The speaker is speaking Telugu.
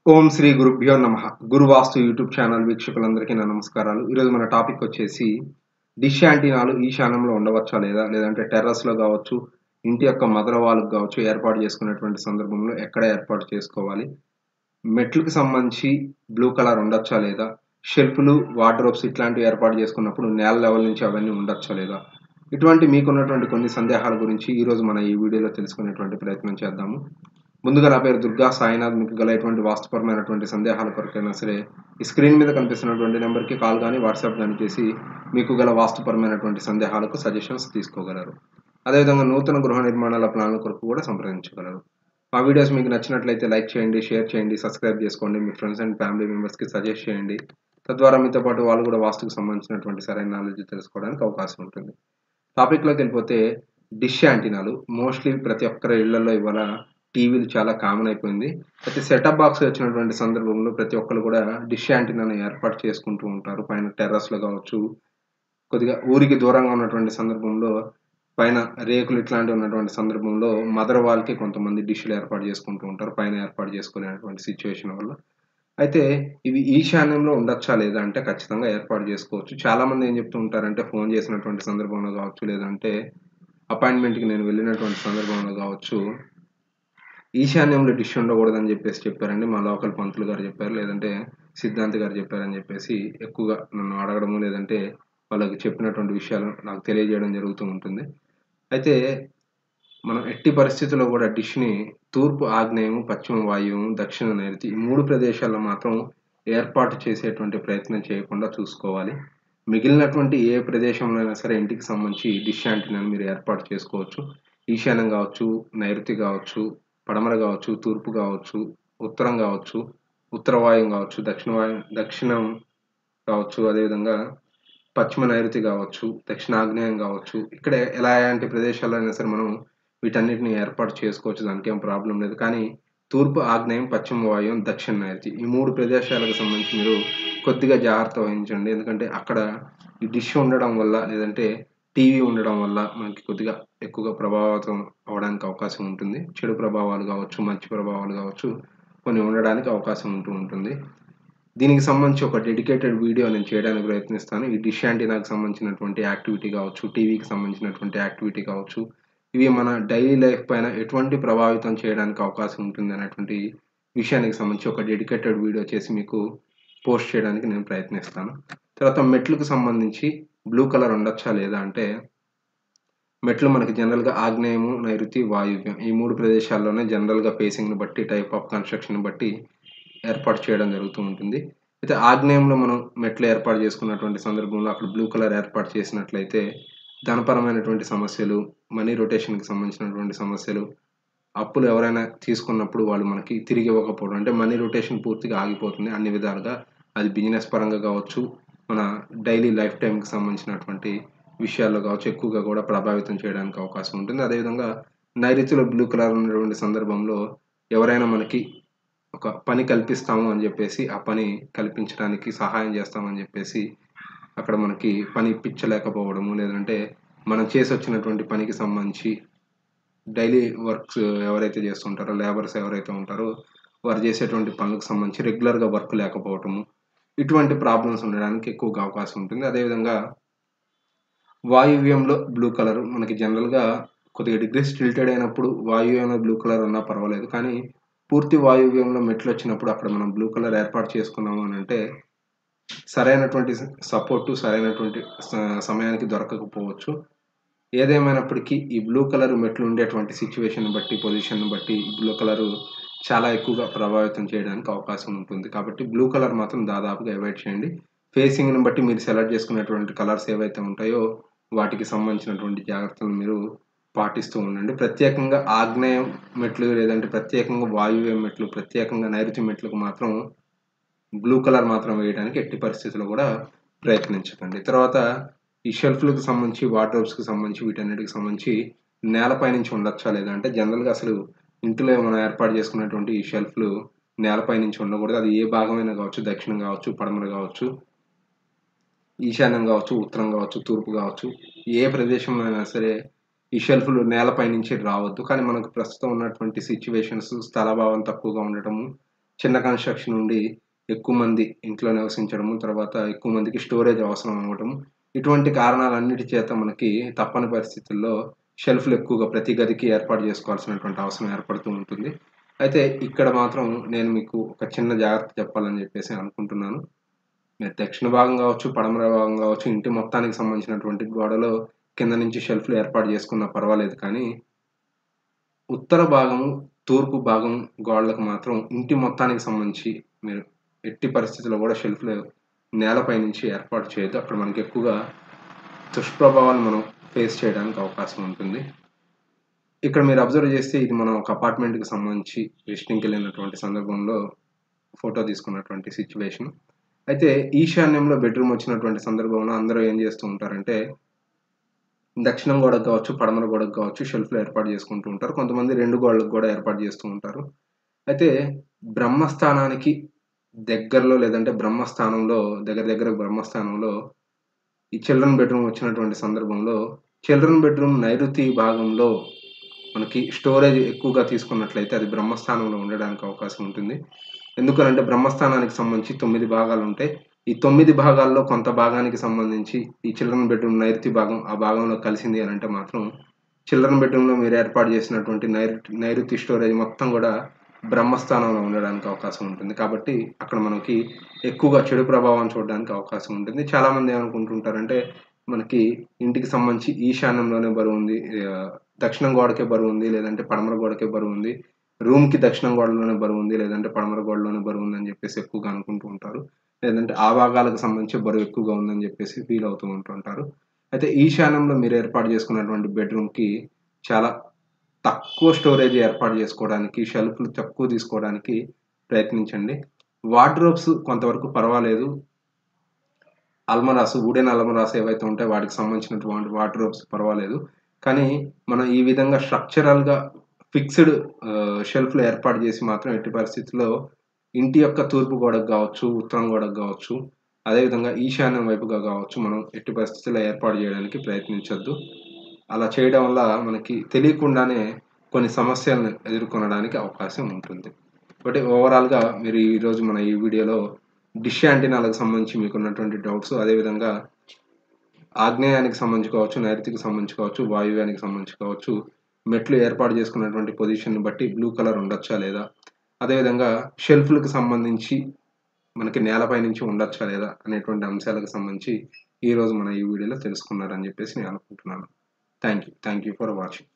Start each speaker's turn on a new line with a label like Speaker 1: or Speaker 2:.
Speaker 1: ఓం శ్రీ గురుభ్యో నమ గురువాస్తు యూట్యూబ్ ఛానల్ వీక్షకులందరికీ నా నమస్కారాలు ఈరోజు మన టాపిక్ వచ్చేసి డిష్ యాంటీనాలు ఈశాన్యంలో ఉండవచ్చా లేదా లేదంటే టెర్రస్లో కావచ్చు ఇంటి యొక్క మదర వాళ్ళకు కావచ్చు ఏర్పాటు చేసుకునేటువంటి సందర్భంలో ఎక్కడ ఏర్పాటు చేసుకోవాలి మెట్లకు సంబంధించి బ్లూ కలర్ ఉండొచ్చా లేదా షెల్ఫ్లు వార్డ్రోబ్స్ ఇట్లాంటివి ఏర్పాటు చేసుకున్నప్పుడు నేల లెవెల్ నుంచి అవన్నీ ఉండొచ్చా లేదా ఇటువంటి మీకున్నటువంటి కొన్ని సందేహాల గురించి ఈరోజు మన ఈ వీడియోలో తెలుసుకునేటువంటి ప్రయత్నం చేద్దాము ముందుగా నా పేరు దుర్గా సాయినాథ్ మీకు గల ఎటువంటి వాస్తవపరమైనటువంటి సందేహాల కొరకైనా సరే ఈ స్క్రీన్ మీద కనిపిస్తున్నటువంటి నెంబర్కి కాల్ కానీ వాట్సాప్ కానీ చేసి మీకు గల వాస్తుపరమైనటువంటి సందేహాలకు సజెషన్స్ తీసుకోగలరు అదేవిధంగా నూతన గృహ నిర్మాణాల ప్లాన్ల కొరకు కూడా సంప్రదించగలరు మా వీడియోస్ మీకు నచ్చినట్లయితే లైక్ చేయండి షేర్ చేయండి సబ్స్క్రైబ్ చేసుకోండి మీ ఫ్రెండ్స్ అండ్ ఫ్యామిలీ మెంబర్స్కి సజెస్ట్ చేయండి తద్వారా మీతో పాటు వాళ్ళు కూడా వాస్తుకు సంబంధించినటువంటి సరైన నాలెడ్జ్ తెలుసుకోవడానికి అవకాశం ఉంటుంది టాపిక్లోకి వెళ్ళిపోతే డిష్ యాంటీనాలు మోస్ట్లీ ప్రతి ఒక్కరి ఇళ్లలో ఇవాళ టీవీలు చాలా కామన్ అయిపోయింది అయితే సెటప్ బాక్స్ వచ్చినటువంటి సందర్భంలో ప్రతి ఒక్కరు కూడా డిష్ యాంటీనాను ఏర్పాటు చేసుకుంటూ ఉంటారు పైన టెర్రస్లో కావచ్చు కొద్దిగా ఊరికి దూరంగా ఉన్నటువంటి సందర్భంలో పైన రేకులు ఇట్లాంటివి ఉన్నటువంటి సందర్భంలో మదర్ వాళ్ళకి కొంతమంది డిష్లు ఏర్పాటు చేసుకుంటూ ఉంటారు పైన ఏర్పాటు చేసుకునేటువంటి సిచ్యువేషన్ వల్ల అయితే ఇవి ఈశాన్యంలో ఉండొచ్చా లేదా అంటే ఖచ్చితంగా ఏర్పాటు చేసుకోవచ్చు చాలా మంది ఏం చెప్తూ ఉంటారంటే ఫోన్ చేసినటువంటి సందర్భంలో కావచ్చు లేదంటే అపాయింట్మెంట్కి నేను వెళ్ళినటువంటి సందర్భంలో కావచ్చు ఈశాన్యంలో డిష్ ఉండకూడదని చెప్పేసి చెప్పారండి మా లోకల్ పంతులు గారు చెప్పారు లేదంటే సిద్ధాంత్ గారు చెప్పారని చెప్పేసి ఎక్కువగా నన్ను అడగడము లేదంటే వాళ్ళకి చెప్పినటువంటి విషయాలు నాకు తెలియజేయడం జరుగుతూ ఉంటుంది అయితే మనం ఎట్టి పరిస్థితుల్లో కూడా డిష్ని తూర్పు ఆగ్నేయం పశ్చిమ వాయువు దక్షిణ నైరుతి ఈ మూడు ప్రదేశాల్లో మాత్రం ఏర్పాటు చేసేటువంటి ప్రయత్నం చేయకుండా చూసుకోవాలి మిగిలినటువంటి ఏ ప్రదేశంలో అయినా సరే ఇంటికి సంబంధించి డిష్ యాంటీనాను మీరు ఏర్పాటు చేసుకోవచ్చు ఈశాన్యం కావచ్చు నైరుతి కావచ్చు పడమర కావచ్చు తూర్పు కావచ్చు ఉత్తరం కావచ్చు ఉత్తర వాయువు కావచ్చు దక్షిణ వాయు దక్షిణం కావచ్చు అదేవిధంగా పశ్చిమ నైరుతి కావచ్చు దక్షిణాగ్నేయం కావచ్చు ఇక్కడ ఎలాంటి ప్రదేశాల్లో అయినా సరే మనం వీటన్నిటిని ఏర్పాటు చేసుకోవచ్చు దానికి ఏం ప్రాబ్లం లేదు కానీ తూర్పు ఆగ్నేయం పశ్చిమ వాయువు దక్షిణ నైరుతి ఈ మూడు ప్రదేశాలకు సంబంధించి మీరు కొద్దిగా జాగ్రత్త వహించండి ఎందుకంటే అక్కడ ఈ డిష్ ఉండడం వల్ల లేదంటే టీవీ ఉండడం వల్ల మనకి కొద్దిగా ఎక్కువగా ప్రభావితం అవడానికి అవకాశం ఉంటుంది చెడు ప్రభావాలు కావచ్చు మంచి ప్రభావాలు కావచ్చు కొన్ని ఉండడానికి అవకాశం ఉంటూ ఉంటుంది దీనికి సంబంధించి ఒక డెడికేటెడ్ వీడియో నేను చేయడానికి ప్రయత్నిస్తాను ఈ డిష్ యాంటీనాకి సంబంధించినటువంటి యాక్టివిటీ కావచ్చు టీవీకి సంబంధించినటువంటి యాక్టివిటీ కావచ్చు ఇవి మన డైలీ లైఫ్ పైన ఎటువంటి ప్రభావితం చేయడానికి అవకాశం ఉంటుంది అనేటువంటి విషయానికి సంబంధించి ఒక డెడికేటెడ్ వీడియో చేసి మీకు పోస్ట్ చేయడానికి నేను ప్రయత్నిస్తాను తర్వాత మెట్లకు సంబంధించి బ్లూ కలర్ ఉండొచ్చా లేదా అంటే మెట్లు మనకి జనరల్గా ఆగ్నేయము నైరుతి వాయువ్యం ఈ మూడు ప్రదేశాల్లోనే జనరల్గా ఫేసింగ్ని బట్టి టైప్ ఆఫ్ కన్స్ట్రక్షన్ బట్టి ఏర్పాటు చేయడం జరుగుతూ ఉంటుంది అయితే ఆగ్నేయంలో మనం మెట్లు ఏర్పాటు చేసుకున్నటువంటి సందర్భంలో అక్కడ బ్లూ కలర్ ఏర్పాటు చేసినట్లయితే ధనపరమైనటువంటి సమస్యలు మనీ రొటేషన్కి సంబంధించినటువంటి సమస్యలు అప్పులు ఎవరైనా తీసుకున్నప్పుడు వాళ్ళు మనకి తిరిగి ఇవ్వకపోవడం అంటే మనీ రొటేషన్ పూర్తిగా ఆగిపోతుంది అన్ని విధాలుగా అది బిజినెస్ పరంగా కావచ్చు మన డైలీ లైఫ్ టైంకి సంబంధించినటువంటి విషయాల్లో కావచ్చు ఎక్కువగా కూడా ప్రభావితం చేయడానికి అవకాశం ఉంటుంది అదేవిధంగా నైరుతిలో బ్లూ కలర్ ఉన్నటువంటి సందర్భంలో ఎవరైనా మనకి ఒక పని కల్పిస్తాము అని చెప్పేసి ఆ పని కల్పించడానికి సహాయం చేస్తామని చెప్పేసి అక్కడ మనకి పని ఇప్పించలేకపోవడము లేదంటే మనం చేసి వచ్చినటువంటి పనికి సంబంధించి డైలీ వర్క్స్ ఎవరైతే చేస్తుంటారో లేబర్స్ ఎవరైతే ఉంటారో వారు చేసేటువంటి పనులకు సంబంధించి రెగ్యులర్గా వర్క్ లేకపోవటము ఇటువంటి ప్రాబ్లమ్స్ ఉండడానికి ఎక్కువగా అవకాశం ఉంటుంది అదేవిధంగా వాయువ్యంలో బ్లూ కలర్ మనకి జనరల్గా కొద్దిగా డిగ్రీస్ టిల్టెడ్ అయినప్పుడు వాయువ్యంలో బ్లూ కలర్ ఉన్నా పర్వాలేదు కానీ పూర్తి వాయువ్యంలో మెట్లు వచ్చినప్పుడు అక్కడ మనం బ్లూ కలర్ ఏర్పాటు చేసుకున్నాము అని అంటే సరైనటువంటి సపోర్టు సరైనటువంటి సమయానికి దొరకకపోవచ్చు ఏదేమైనప్పటికీ ఈ బ్లూ కలర్ మెట్లు ఉండేటువంటి సిచ్యువేషన్ బట్టి పొజిషన్ బట్టి బ్లూ కలర్ చాలా ఎక్కువగా ప్రభావితం చేయడానికి అవకాశం ఉంటుంది కాబట్టి బ్లూ కలర్ మాత్రం దాదాపుగా అవాయిడ్ చేయండి ఫేసింగ్ని బట్టి మీరు సెలెక్ట్ చేసుకునేటువంటి కలర్స్ ఏవైతే ఉంటాయో వాటికి సంబంధించినటువంటి జాగ్రత్తలు మీరు పాటిస్తూ ఉండండి ప్రత్యేకంగా ఆగ్నేయం మెట్లు లేదంటే ప్రత్యేకంగా వాయువ్య మెట్లు ప్రత్యేకంగా నైరుతి మెట్లకు మాత్రం బ్లూ కలర్ మాత్రం వేయడానికి ఎట్టి పరిస్థితుల్లో కూడా ప్రయత్నించకండి తర్వాత ఈ షెల్ఫ్లకు సంబంధించి వార్డ్రోబ్స్కి సంబంధించి వీటన్నిటికి సంబంధించి నేలపై నుంచి ఉండొచ్చా లేదంటే జనరల్గా అసలు ఇంట్లో మనం ఏర్పాటు చేసుకున్నటువంటి ఈ షెల్ఫ్లు నేలపై నుంచి ఉండకూడదు అది ఏ భాగమైనా కావచ్చు దక్షిణం కావచ్చు పడమర కావచ్చు ఈశాన్యం కావచ్చు ఉత్తరం కావచ్చు తూర్పు కావచ్చు ఏ ప్రదేశంలో అయినా సరే ఈ షెల్ఫ్లు నేలపై నుంచి రావద్దు కానీ మనకు ప్రస్తుతం ఉన్నటువంటి సిచ్యువేషన్స్ స్థలభావం తక్కువగా ఉండటము చిన్న కన్స్ట్రక్షన్ నుండి ఎక్కువ మంది ఇంట్లో నివసించడము తర్వాత ఎక్కువ మందికి స్టోరేజ్ అవసరం అవ్వడం ఇటువంటి కారణాలన్నిటి చేత మనకి తప్పని పరిస్థితుల్లో షెల్ఫ్లు ఎక్కువగా ప్రతి గదికి ఏర్పాటు చేసుకోవాల్సినటువంటి అవసరం ఏర్పడుతూ ఉంటుంది అయితే ఇక్కడ మాత్రం నేను మీకు ఒక చిన్న జాగ్రత్త చెప్పాలని చెప్పేసి అనుకుంటున్నాను మీరు దక్షిణ భాగం కావచ్చు పడమర భాగం కావచ్చు ఇంటి మొత్తానికి సంబంధించినటువంటి గోడలో కింద నుంచి షెల్ఫ్లు ఏర్పాటు చేసుకున్నా పర్వాలేదు కానీ ఉత్తర భాగం తూర్పు భాగం గోడలకు మాత్రం ఇంటి మొత్తానికి సంబంధించి మీరు ఎట్టి పరిస్థితుల్లో కూడా షెల్ఫ్లు నేలపై నుంచి ఏర్పాటు చేయొద్దు అక్కడ మనకి ఎక్కువగా దుష్ప్రభావాలు మనం ఫేస్ చేయడానికి అవకాశం ఉంటుంది ఇక్కడ మీరు అబ్జర్వ్ చేస్తే ఇది మనం ఒక అపార్ట్మెంట్కి సంబంధించి విజిటింగ్కి వెళ్ళినటువంటి సందర్భంలో ఫోటో తీసుకున్నటువంటి సిచ్యువేషన్ అయితే ఈశాన్యంలో బెడ్రూమ్ వచ్చినటువంటి సందర్భంలో అందరూ ఏం చేస్తూ ఉంటారంటే దక్షిణం గోడకు కావచ్చు పడమర గోడకు కావచ్చు షెల్ఫ్లు ఏర్పాటు చేసుకుంటూ ఉంటారు కొంతమంది రెండు గోడలకు కూడా ఏర్పాటు చేస్తూ ఉంటారు అయితే బ్రహ్మస్థానానికి దగ్గరలో లేదంటే బ్రహ్మస్థానంలో దగ్గర దగ్గర బ్రహ్మస్థానంలో ఈ చిల్డ్రన్ బెడ్రూమ్ వచ్చినటువంటి సందర్భంలో చిల్డ్రన్ బెడ్రూమ్ నైరుతి భాగంలో మనకి స్టోరేజ్ ఎక్కువగా తీసుకున్నట్లయితే అది బ్రహ్మస్థానంలో ఉండడానికి అవకాశం ఉంటుంది ఎందుకనంటే బ్రహ్మస్థానానికి సంబంధించి తొమ్మిది భాగాలు ఉంటాయి ఈ తొమ్మిది భాగాల్లో కొంత భాగానికి సంబంధించి ఈ చిల్డ్రన్ బెడ్రూమ్ నైరుతి భాగం ఆ భాగంలో కలిసింది అని అంటే మాత్రం చిల్డ్రన్ బెడ్రూమ్లో మీరు ఏర్పాటు చేసినటువంటి నైరుతి నైరుతి స్టోరేజ్ మొత్తం కూడా బ్రహ్మస్థానంలో ఉండడానికి అవకాశం ఉంటుంది కాబట్టి అక్కడ మనకి ఎక్కువగా చెడు ప్రభావం చూడడానికి అవకాశం ఉంటుంది చాలామంది ఏమనుకుంటుంటారంటే మనకి ఇంటికి సంబంధించి ఈశాన్యంలోనే బరువు ఉంది ఆ, దక్షిణం గోడకే బరువు ఉంది లేదంటే పడమర గోడకే బరువు ఉంది రూమ్కి దక్షిణం గోడలోనే బరువు ఉంది లేదంటే పడమర గోడలోనే బరువు ఉంది అని చెప్పేసి ఎక్కువగా అనుకుంటూ ఉంటారు లేదంటే ఆ భాగాలకు సంబంధించి బరువు ఎక్కువగా ఉందని చెప్పేసి ఫీల్ అవుతూ ఉంటుంటారు అయితే ఈశాన్యంలో మీరు ఏర్పాటు చేసుకున్నటువంటి బెడ్రూమ్కి చాలా తక్కువ స్టోరేజ్ ఏర్పాటు చేసుకోవడానికి షెల్ఫ్లు తక్కువ తీసుకోవడానికి ప్రయత్నించండి వార్డ్రోబ్స్ కొంతవరకు పర్వాలేదు అల్మరాస్ వుడెన్ అల్మరాస్ ఏవైతే ఉంటాయో వాటికి సంబంధించినటువంటి వార్డ్రోబ్స్ పర్వాలేదు కానీ మనం ఈ విధంగా స్ట్రక్చరల్గా ఫిక్స్డ్ షెల్ఫ్లు ఏర్పాటు చేసి మాత్రం ఎట్టి పరిస్థితుల్లో ఇంటి యొక్క తూర్పు గోడకు కావచ్చు ఉత్తరం గోడకు కావచ్చు అదేవిధంగా ఈశాన్యం వైపుగా కావచ్చు మనం ఎట్టి పరిస్థితుల్లో ఏర్పాటు చేయడానికి ప్రయత్నించొద్దు అలా చేయడం వల్ల మనకి తెలియకుండానే కొన్ని సమస్యలను ఎదుర్కొనడానికి అవకాశం ఉంటుంది కాబట్టి ఓవరాల్గా మీరు ఈరోజు మన ఈ వీడియోలో డిష్ యాంటీనాలకు సంబంధించి మీకు ఉన్నటువంటి డౌట్స్ అదేవిధంగా ఆగ్నేయానికి సంబంధించి కావచ్చు నైరుతికి సంబంధించి కావచ్చు వాయువ్యానికి సంబంధించి కావచ్చు మెట్లు ఏర్పాటు చేసుకున్నటువంటి పొజిషన్ బట్టి బ్లూ కలర్ ఉండొచ్చా లేదా అదేవిధంగా షెల్ఫ్లకు సంబంధించి మనకి నేలపై నుంచి ఉండొచ్చా లేదా అనేటువంటి అంశాలకు సంబంధించి ఈరోజు మన ఈ వీడియోలో తెలుసుకున్నారని చెప్పేసి నేను అనుకుంటున్నాను thank you thank you for watching